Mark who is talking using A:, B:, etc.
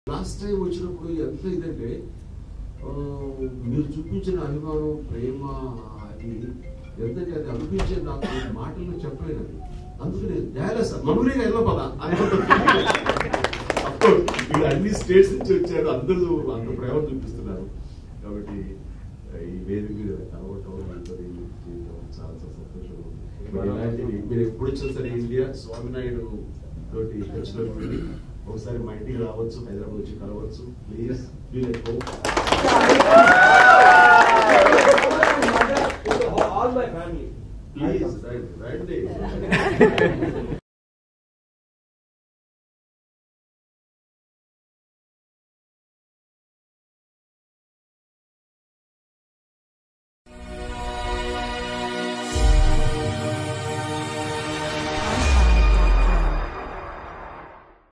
A: Last time వచ్చినప్పుడు ఎంత ఇదంటే ఆ, మీరు చూపించిన అభిమానం ప్రేమ అది ఎంతంటే అది అనిపించే నాకు మాటల్లో చెప్పలేను అది అందుకని డైలాగ్ సార్ మమ్మల్ని వెళ్ళ పద మీరు అన్ని స్టేట్స్ నుంచి వచ్చారు అందరూ అంత ప్రేమ చూపిస్తున్నారు కాబట్టి ఈ వేదిక మీద కలవటం అందరి చేయటం చాలా చాలా సంతోషం మరి ఇలాంటివి మీరు ఎప్పుడు వచ్చినా సరే ఇండియా స్వామినాయుడు తోటి వచ్చినప్పుడు ఒకసారి మా ఇంటికి రావచ్చు హైదరాబాద్ వచ్చి కలవచ్చు ప్లీజ్ ఫీల్ ఎక్కువ
B: All my family.
A: ప్లీజ్ రండి రండి